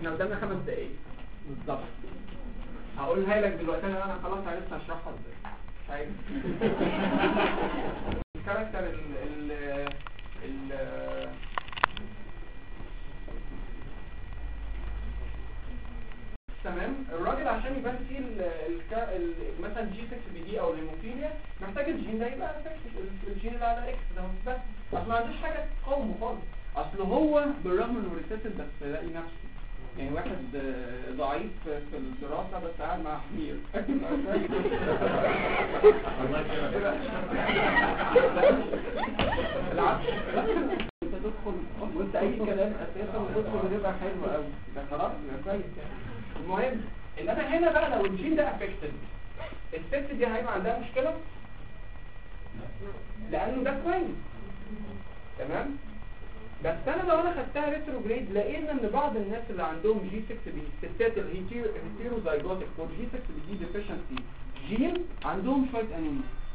احنا قدامنا خمس دقايق بالظبط هقولها لك دلوقتي انا انا خلاص عرفت اشرحها ازاي مش عارف الكاركتر ال ال ال تمام الراجل عشان يبان فيه ال ال ال مثلا جي 6 بي دي او الهيموفيليا محتاج الجين ده يبقى affected، الجين اللي على اكس ده بس اصل ما عندوش حاجه تقاومه خالص اصل هو بالرغم انه ريسيتد بس لاقي نفسه يعني واحد آه، ضعيف في الدراسة بس قاعد مع حمير بالعكس انت تدخل وانت اي كلام اساسا وتدخل وتبقى حلو قوي ده خلاص يبقى كويس يعني المهم ان انا هنا بقى لو الجين ده افكتد الست دي هيبقى عندها مشكلة لانه ده كويس تمام بس انا لو انا خدتها ريتروجريد لقينا ان بعض الناس اللي عندهم جي 6 بي الستات الهيتيروزايجوتيك فور جي 6 بي دي ديفيشنسي جين عندهم شويه انيميا